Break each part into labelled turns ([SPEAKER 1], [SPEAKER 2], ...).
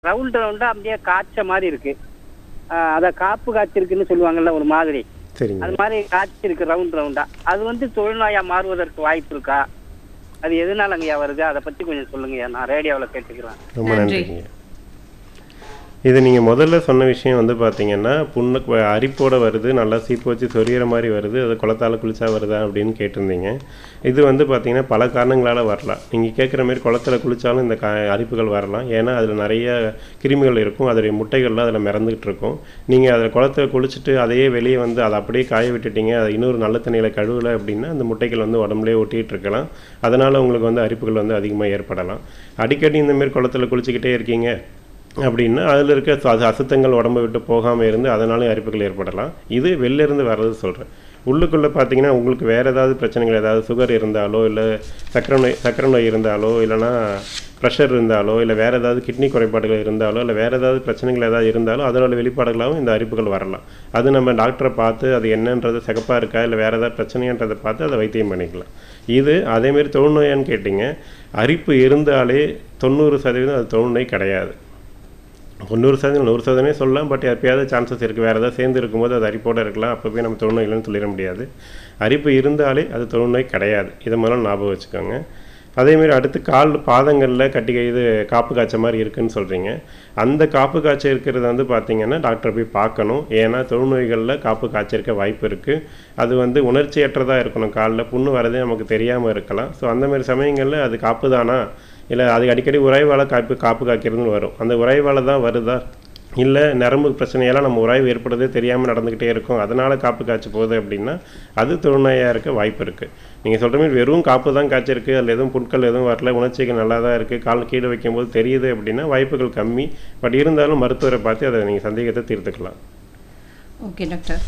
[SPEAKER 1] Round ரவுண்டா அப்படியே காய்ச்ச மாதிரி இருக்கு ஆஹ் அத காப்பு காய்ச்சிருக்குன்னு சொல்லுவாங்கல்ல ஒரு மாதிரி
[SPEAKER 2] சரிங்க
[SPEAKER 1] அது மாதிரி காய்ச்சிருக்கு ரவுண்ட் ரவுண்டா அது வந்து தொழுநோயா மாறுவதற்கு வாய்ப்பு இருக்கா அது எதனாலங்கய்யா வருது அதை பத்தி கொஞ்சம் சொல்லுங்கய்யா நான் ரேடியோவில் கேட்டுக்கிறேன்
[SPEAKER 2] ரொம்ப
[SPEAKER 3] நன்றி.
[SPEAKER 2] நன்றிங்க இது நீங்கள் முதல்ல சொன்ன விஷயம் வந்து பார்த்தீங்கன்னா புண்ணு வ- அரிப்போட வருது நல்லா சீப்பு வச்சு சொரியிற மாதிரி வருது அது குளத்தால குளிச்சா வருதா அப்படின்னு கேட்டிருந்தீங்க இது வந்து பார்த்தீங்கன்னா பல காரணங்களால் வரலாம் நீங்கள் கேட்குற மாதிரி குளத்துல குளிச்சாலும் இந்த கா அரிப்புகள் வரலாம் ஏன்னா அதில் நிறைய கிருமிகள் இருக்கும் அதோடைய முட்டைகள்லாம் அதில் மிதந்துகிட்டு இருக்கும் நீங்கள் அதில் குளத்துல குளிச்சுட்டு அதையே வெளியே வந்து அதை அப்படியே காய விட்டுட்டீங்க அதை இன்னொரு நல்ல தண்ணியில் கழுவலை அப்படின்னா அந்த முட்டைகள் வந்து உடம்புலேயே ஒட்டிகிட்டு இருக்கலாம் அதனால் உங்களுக்கு வந்து அரிப்புகள் வந்து அதிகமாக ஏற்படலாம் அடிக்கடி இந்த மாதிரி குளத்துல குளிச்சுக்கிட்டே இருக்கீங்க அப்படின்னா அதில் இருக்க ச- அது அசுத்தங்கள் உடம்பை விட்டு போகாமல் இருந்து அதனாலும் அரிப்புகள் ஏற்படலாம் இது வெளில இருந்து வர்றது சொல்கிறேன் உள்ளுக்குள்ளே பார்த்தீங்கன்னா உங்களுக்கு வேறு ஏதாவது பிரச்சனைகள் ஏதாவது சுகர் இருந்தாலோ இல்லை சக்கரை நோய் சக்கரை நோய் இருந்தாலோ இல்லைன்னா ப்ரெஷர் இருந்தாலோ இல்லை வேறு ஏதாவது கிட்னி குறைபாடுகள் இருந்தாலோ இல்லை வேறு ஏதாவது பிரச்சனைகள் ஏதாவது இருந்தாலோ அதனோட வெளிப்பாடுகளாகவும் இந்த அரிப்புகள் வரலாம் அது நம்ம டாக்டரை பார்த்து அது என்னன்றது சிகப்பாக இருக்கா இல்லை வேறு ஏதாவது பிரச்சனைன்றதை பார்த்து அதை வைத்தியம் பண்ணிக்கலாம் இது அதேமாரி தொழுநோயான்னு கேட்டிங்க அரிப்பு இருந்தாலே தொண்ணூறு சதவீதம் அது தொழுநோய் கிடையாது தொண்ணூறு சதவீதம் நூறு சதவீதமே சொல்லலாம் பட் எப்பயாவது சான்சஸ் இருக்குது வேறு ஏதாவது சேர்ந்து இருக்கும்போது அது அரிப்போடு இருக்கலாம் அப்போ போய் நம்ம தொழுநோய் இல்லைன்னு சொல்லிட முடியாது அரிப்பு இருந்தாலே அது தொழுநோய் கிடையாது இதை முதல்ல ஞாபகம் வச்சுக்கோங்க அதேமாரி அடுத்து கால் பாதங்களில் கட்டி இது காப்பு காய்ச்ச மாதிரி இருக்குன்னு சொல்கிறீங்க அந்த காப்பு காய்ச்ச இருக்கிறது வந்து பார்த்தீங்கன்னா டாக்டரை போய் பார்க்கணும் ஏன்னா தொழுநோய்களில் காப்பு காய்ச்சிருக்க வாய்ப்பு இருக்குது அது வந்து உணர்ச்சியற்றதாக இருக்கணும் காலில் புண்ணு வரதே நமக்கு தெரியாமல் இருக்கலாம் ஸோ அந்த மாதிரி சமயங்களில் அது காப்பு தானா இல்லை அது அடிக்கடி உறைவால காப்பு காப்பு காய்க்கிறதுன்னு வரும் அந்த உறைவால தான் வருதா இல்லை நரம்பு பிரச்சனையெல்லாம் நம்ம உராய்வு ஏற்படுறதே தெரியாமல் நடந்துக்கிட்டே இருக்கும் அதனால் காப்பு காய்ச்சி போகுது அப்படின்னா அது தொழுநோயாக இருக்க வாய்ப்பு இருக்குது நீங்கள் சொல்கிற மாதிரி வெறும் காப்பு தான் காய்ச்சிருக்கு அதில் எதுவும் புட்கள் எதுவும் வரல உணர்ச்சிகள் நல்லா தான் இருக்குது கால் கீழே வைக்கும்போது தெரியுது அப்படின்னா வாய்ப்புகள் கம்மி பட் இருந்தாலும் மருத்துவரை பார்த்து அதை நீங்கள் சந்தேகத்தை தீர்த்துக்கலாம்
[SPEAKER 3] ஓகே டாக்டர்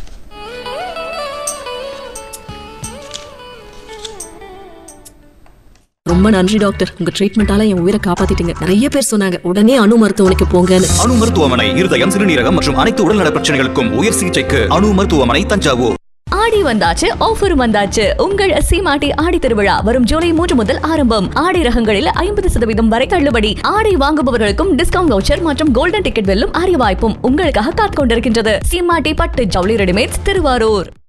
[SPEAKER 4] ரொம்ப நன்றி டாக்டர் உங்க ட்ரீட்மெண்டால என் உயிரை காப்பாத்திட்டீங்க நிறைய பேர் சொன்னாங்க உடனே அணு மருத்துவமனைக்கு போங்கன்னு
[SPEAKER 5] அணு மருத்துவமனை இருதயம் சிறுநீரகம் மற்றும் அனைத்து உடல்நல பிரச்சனைகளுக்கும் உயர் சிகிச்சைக்கு அணு மருத்துவமனை தஞ்சாவூர்
[SPEAKER 6] ஆடி வந்தாச்சு ஆஃபரும் வந்தாச்சு உங்கள் சீமாட்டி ஆடி திருவிழா வரும் ஜூலை மூன்று முதல் ஆரம்பம் ஆடை ரகங்களில் ஐம்பது சதவீதம் வரை தள்ளுபடி ஆடை வாங்குபவர்களுக்கும் டிஸ்கவுண்ட் வவுச்சர் மற்றும் கோல்டன் டிக்கெட் வெல்லும் அரிய வாய்ப்பும் உங்களுக்காக காத்துக் கொண்டிருக்கின்றது சீமாட்டி பட்டு ஜவுளி ரெடிமேட்ஸ் திருவாரூர்